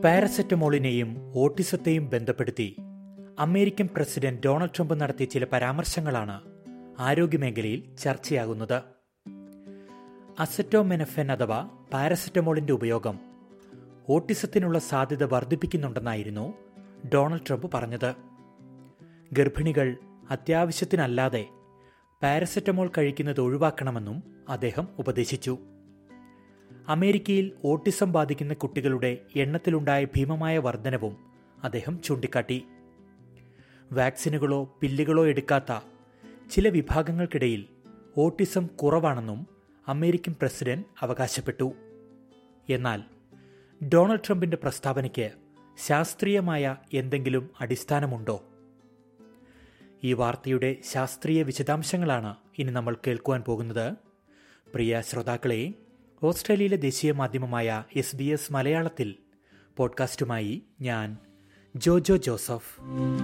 പാരസെറ്റമോളിനെയും ഓട്ടിസത്തെയും ബന്ധപ്പെടുത്തി American president Donald Trump നടത്തിയ ചില പരാമർശങ്ങളാണ് ആരോഗ്യമേഖലയിൽ ചർച്ചയാകുന്നത് അസറ്റോമെനഫെൻ അഥവാ പാരസെറ്റമോളിന്റെ ഉപയോഗം ഓട്ടിസത്തിനുള്ള സാധ്യത വർദ്ധിപ്പിക്കുന്നുണ്ടെന്നായിരുന്നു ഡൊണാൾഡ് ട്രംപ് പറഞ്ഞത് ഗർഭിണികൾ അത്യാവശ്യത്തിനല്ലാതെ പാരസെറ്റമോൾ കഴിക്കുന്നത് ഒഴിവാക്കണമെന്നും അദ്ദേഹം ഉപദേശിച്ചു അമേരിക്കയിൽ ഓട്ടിസം ബാധിക്കുന്ന കുട്ടികളുടെ എണ്ണത്തിലുണ്ടായ ഭീമമായ വർധനവും അദ്ദേഹം ചൂണ്ടിക്കാട്ടി വാക്സിനുകളോ പില്ലുകളോ എടുക്കാത്ത ചില വിഭാഗങ്ങൾക്കിടയിൽ ഓട്ടിസം കുറവാണെന്നും അമേരിക്കൻ പ്രസിഡന്റ് അവകാശപ്പെട്ടു എന്നാൽ ഡൊണാൾഡ് ട്രംപിന്റെ പ്രസ്താവനയ്ക്ക് ശാസ്ത്രീയമായ എന്തെങ്കിലും അടിസ്ഥാനമുണ്ടോ ഈ വാർത്തയുടെ ശാസ്ത്രീയ വിശദാംശങ്ങളാണ് ഇനി നമ്മൾ കേൾക്കുവാൻ പോകുന്നത് പ്രിയ ശ്രോതാക്കളെ ഓസ്ട്രേലിയയിലെ ദേശീയ മാധ്യമമായ എസ് ബി എസ് മലയാളത്തിൽ പോഡ്കാസ്റ്റുമായി ഞാൻ ജോജോ ജോസഫ്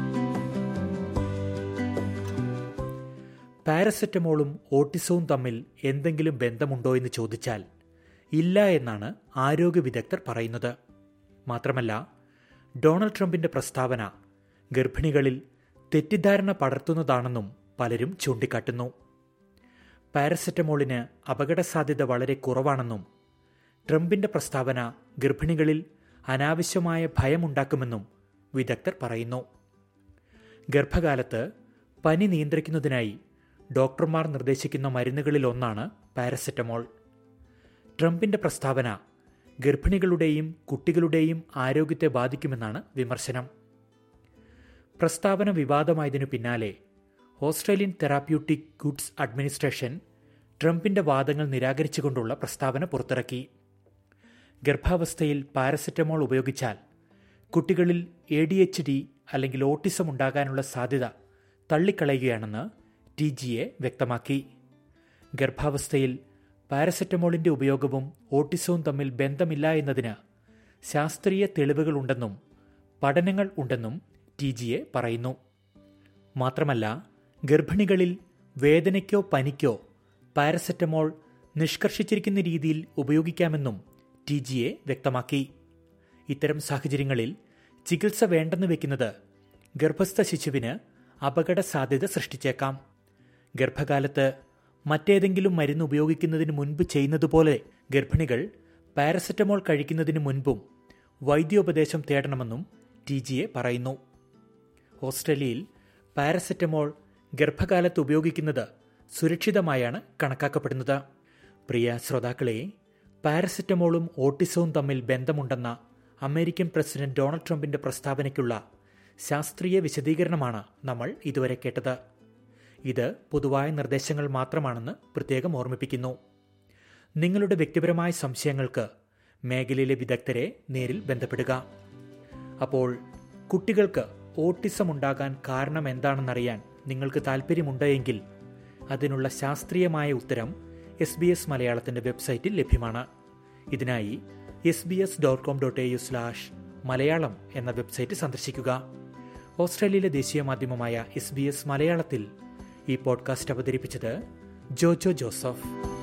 പാരസെറ്റമോളും ഓട്ടിസവും തമ്മിൽ എന്തെങ്കിലും ബന്ധമുണ്ടോ എന്ന് ചോദിച്ചാൽ ഇല്ല എന്നാണ് ആരോഗ്യ വിദഗ്ധർ പറയുന്നത് മാത്രമല്ല ഡൊണാൾഡ് ട്രംപിന്റെ പ്രസ്താവന ഗർഭിണികളിൽ തെറ്റിദ്ധാരണ പടർത്തുന്നതാണെന്നും പലരും ചൂണ്ടിക്കാട്ടുന്നു പാരസെറ്റമോളിന് അപകടസാധ്യത വളരെ കുറവാണെന്നും ട്രംപിന്റെ പ്രസ്താവന ഗർഭിണികളിൽ അനാവശ്യമായ ഭയമുണ്ടാക്കുമെന്നും വിദഗ്ധർ പറയുന്നു ഗർഭകാലത്ത് പനി നിയന്ത്രിക്കുന്നതിനായി ഡോക്ടർമാർ നിർദ്ദേശിക്കുന്ന മരുന്നുകളിൽ ഒന്നാണ് പാരസെറ്റമോൾ ട്രംപിന്റെ പ്രസ്താവന ഗർഭിണികളുടെയും കുട്ടികളുടെയും ആരോഗ്യത്തെ ബാധിക്കുമെന്നാണ് വിമർശനം പ്രസ്താവന വിവാദമായതിനു പിന്നാലെ ഓസ്ട്രേലിയൻ തെറാപ്യൂട്ടിക് ഗുഡ്സ് അഡ്മിനിസ്ട്രേഷൻ ട്രംപിന്റെ വാദങ്ങൾ നിരാകരിച്ചുകൊണ്ടുള്ള പ്രസ്താവന പുറത്തിറക്കി ഗർഭാവസ്ഥയിൽ പാരസെറ്റമോൾ ഉപയോഗിച്ചാൽ കുട്ടികളിൽ എ ഡി എച്ച് ഡി അല്ലെങ്കിൽ ഓട്ടിസം ഉണ്ടാകാനുള്ള സാധ്യത തള്ളിക്കളയുകയാണെന്ന് ടി ജി എ വ്യക്തമാക്കി ഗർഭാവസ്ഥയിൽ പാരസെറ്റമോളിന്റെ ഉപയോഗവും ഓട്ടിസവും തമ്മിൽ ബന്ധമില്ല എന്നതിന് ശാസ്ത്രീയ തെളിവുകളുണ്ടെന്നും പഠനങ്ങൾ ഉണ്ടെന്നും ടി ജി എ പറയുന്നു മാത്രമല്ല ഗർഭിണികളിൽ വേദനയ്ക്കോ പനിക്കോ പാരസെറ്റമോൾ നിഷ്കർഷിച്ചിരിക്കുന്ന രീതിയിൽ ഉപയോഗിക്കാമെന്നും ടി ജി എ വ്യക്തമാക്കി ഇത്തരം സാഹചര്യങ്ങളിൽ ചികിത്സ വേണ്ടെന്ന് വെക്കുന്നത് ഗർഭസ്ഥ ശിശുവിന് അപകട സാധ്യത സൃഷ്ടിച്ചേക്കാം ഗർഭകാലത്ത് മറ്റേതെങ്കിലും മരുന്ന് ഉപയോഗിക്കുന്നതിന് മുൻപ് ചെയ്യുന്നതുപോലെ ഗർഭിണികൾ പാരസെറ്റമോൾ കഴിക്കുന്നതിന് മുൻപും വൈദ്യോപദേശം തേടണമെന്നും ടി ജി എ പറയുന്നു ഓസ്ട്രേലിയയിൽ പാരസെറ്റമോൾ ഗർഭകാലത്ത് ഉപയോഗിക്കുന്നത് സുരക്ഷിതമായാണ് കണക്കാക്കപ്പെടുന്നത് പ്രിയ ശ്രോതാക്കളെ പാരസെറ്റമോളും ഓട്ടിസവും തമ്മിൽ ബന്ധമുണ്ടെന്ന അമേരിക്കൻ പ്രസിഡന്റ് ഡൊണാൾഡ് ട്രംപിന്റെ പ്രസ്താവനയ്ക്കുള്ള ശാസ്ത്രീയ വിശദീകരണമാണ് നമ്മൾ ഇതുവരെ കേട്ടത് ഇത് പൊതുവായ നിർദ്ദേശങ്ങൾ മാത്രമാണെന്ന് പ്രത്യേകം ഓർമ്മിപ്പിക്കുന്നു നിങ്ങളുടെ വ്യക്തിപരമായ സംശയങ്ങൾക്ക് മേഖലയിലെ വിദഗ്ധരെ നേരിൽ ബന്ധപ്പെടുക അപ്പോൾ കുട്ടികൾക്ക് ഓട്ടിസം ഉണ്ടാകാൻ കാരണം എന്താണെന്നറിയാൻ നിങ്ങൾക്ക് താല്പര്യമുണ്ടെങ്കിൽ അതിനുള്ള ശാസ്ത്രീയമായ ഉത്തരം എസ് ബി എസ് മലയാളത്തിന്റെ വെബ്സൈറ്റിൽ ലഭ്യമാണ് ഇതിനായി S B S dot com dot A U slash Malayalam എന്ന വെബ്സൈറ്റ് സന്ദർശിക്കുക ഓസ്ട്രേലിയയിലെ ദേശീയ മാധ്യമമായ എസ് ബി എസ് മലയാളത്തിൽ ഈ പോഡ്കാസ്റ്റ് അവതരിപ്പിച്ചത് ജോജോ ജോസഫ്